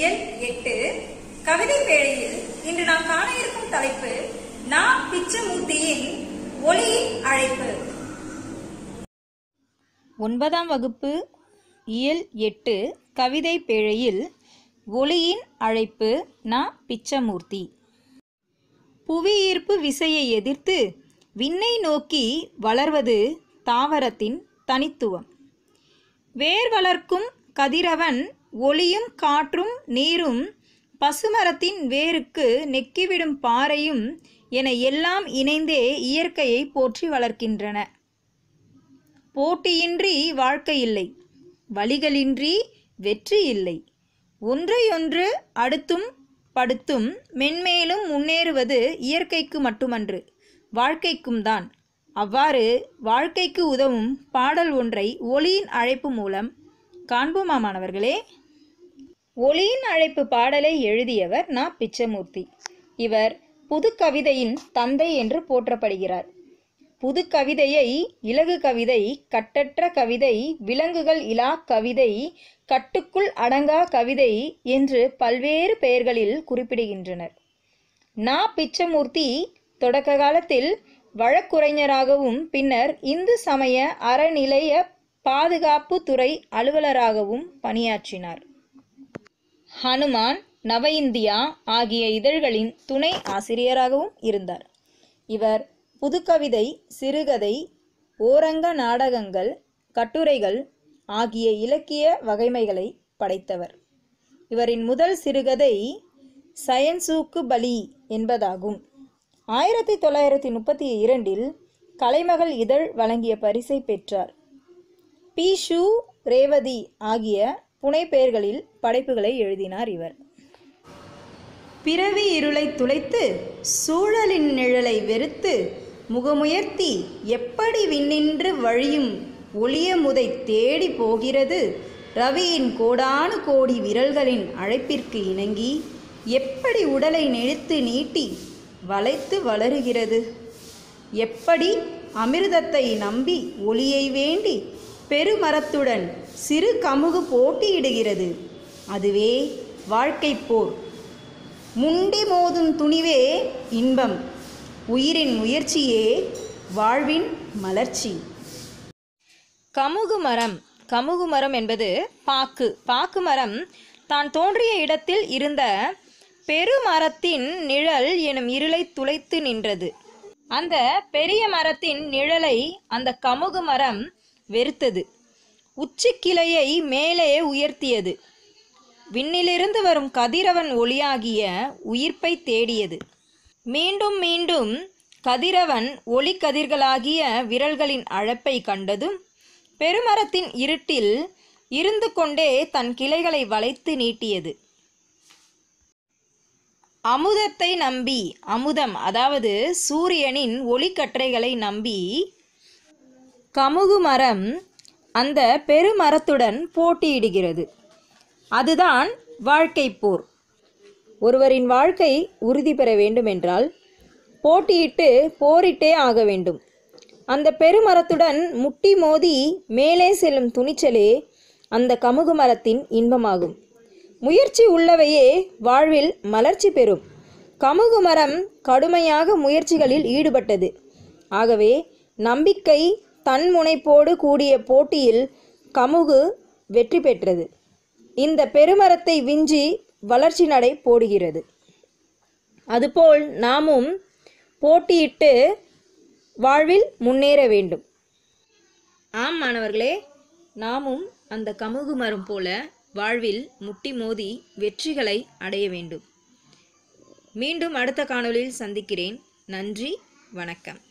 இயல் எட்டு கவிதை பேழையில் இன்று நாம் காண இருக்கும் தலைப்பு நா பிச்சமூர்த்தியின் ஒளியின் அழைப்பு ஒன்பதாம் வகுப்பு இயல் எட்டு கவிதை பேழையில் ஒளியின் அழைப்பு நா பிச்சமூர்த்தி புவியீர்ப்பு விசையை எதிர்த்து விண்ணை நோக்கி வளர்வது தாவரத்தின் தனித்துவம் வேர் வளர்க்கும் கதிரவன் ஒளியும் காற்றும் நீரும் பசுமரத்தின் வேருக்கு நெக்கிவிடும் பாறையும் என எல்லாம் இணைந்தே இயற்கையை போற்றி வளர்க்கின்றன போட்டியின்றி வாழ்க்கை இல்லை வழிகளின்றி வெற்றி இல்லை ஒன்றையொன்று அடுத்தும் படுத்தும் மென்மேலும் முன்னேறுவது இயற்கைக்கு மட்டுமன்று வாழ்க்கைக்கும் தான் அவ்வாறு வாழ்க்கைக்கு உதவும் பாடல் ஒன்றை ஒளியின் அழைப்பு மூலம் காண்போமா மாணவர்களே ஒளியின் அழைப்பு பாடலை எழுதியவர் நா பிச்சமூர்த்தி இவர் புதுக்கவிதையின் தந்தை என்று போற்றப்படுகிறார் புது கவிதையை இலகு கவிதை கட்டற்ற கவிதை விலங்குகள் இலா கவிதை கட்டுக்குள் அடங்கா கவிதை என்று பல்வேறு பெயர்களில் குறிப்பிடுகின்றனர் நா பிச்சமூர்த்தி தொடக்க காலத்தில் வழக்குரைஞராகவும் பின்னர் இந்து சமய அறநிலைய பாதுகாப்பு துறை அலுவலராகவும் பணியாற்றினார் ஹனுமான் நவ இந்தியா ஆகிய இதழ்களின் துணை ஆசிரியராகவும் இருந்தார் இவர் புதுக்கவிதை சிறுகதை ஓரங்க நாடகங்கள் கட்டுரைகள் ஆகிய இலக்கிய வகைமைகளை படைத்தவர் இவரின் முதல் சிறுகதை சயன்சூக்கு பலி என்பதாகும் ஆயிரத்தி தொள்ளாயிரத்தி முப்பத்தி இரண்டில் கலைமகள் இதழ் வழங்கிய பரிசை பெற்றார் பி ஷு ரேவதி ஆகிய புனைப்பெயர்களில் படைப்புகளை எழுதினார் இவர் பிறவி இருளை துளைத்து சூழலின் நிழலை வெறுத்து முகமுயர்த்தி எப்படி விண்ணின்று வழியும் ஒளிய முதை தேடி போகிறது ரவியின் கோடானு கோடி விரல்களின் அழைப்பிற்கு இணங்கி எப்படி உடலை நெழுத்து நீட்டி வளைத்து வளருகிறது எப்படி அமிர்தத்தை நம்பி ஒளியை வேண்டி பெருமரத்துடன் சிறு கமுகு போட்டியிடுகிறது அதுவே வாழ்க்கை போர் முண்டி மோதும் துணிவே இன்பம் உயிரின் முயற்சியே வாழ்வின் மலர்ச்சி கமுகு மரம் கமுகு மரம் என்பது பாக்கு பாக்கு மரம் தான் தோன்றிய இடத்தில் இருந்த பெருமரத்தின் நிழல் எனும் இருளை துளைத்து நின்றது அந்த பெரிய மரத்தின் நிழலை அந்த கமுகு மரம் வெறுத்தது உச்சி கிளையை மேலே உயர்த்தியது விண்ணிலிருந்து வரும் கதிரவன் ஒளியாகிய உயிர்ப்பை தேடியது மீண்டும் மீண்டும் கதிரவன் ஒளி கதிர்களாகிய விரல்களின் அழைப்பை கண்டதும் பெருமரத்தின் இருட்டில் இருந்து கொண்டே தன் கிளைகளை வளைத்து நீட்டியது அமுதத்தை நம்பி அமுதம் அதாவது சூரியனின் ஒளிக்கற்றைகளை நம்பி கமுகு மரம் அந்த பெருமரத்துடன் போட்டியிடுகிறது அதுதான் வாழ்க்கை போர் ஒருவரின் வாழ்க்கை உறுதி பெற வேண்டுமென்றால் போட்டியிட்டு போரிட்டே ஆக வேண்டும் அந்த பெருமரத்துடன் முட்டி மோதி மேலே செல்லும் துணிச்சலே அந்த கமுகு மரத்தின் இன்பமாகும் முயற்சி உள்ளவையே வாழ்வில் மலர்ச்சி பெறும் கமுகு மரம் கடுமையாக முயற்சிகளில் ஈடுபட்டது ஆகவே நம்பிக்கை தன்முனைப்போடு கூடிய போட்டியில் கமுகு வெற்றி பெற்றது இந்த பெருமரத்தை விஞ்சி வளர்ச்சி நடை போடுகிறது அதுபோல் நாமும் போட்டியிட்டு வாழ்வில் முன்னேற வேண்டும் ஆம் மாணவர்களே நாமும் அந்த கமுகு மரம் போல வாழ்வில் முட்டி மோதி வெற்றிகளை அடைய வேண்டும் மீண்டும் அடுத்த காணொளியில் சந்திக்கிறேன் நன்றி வணக்கம்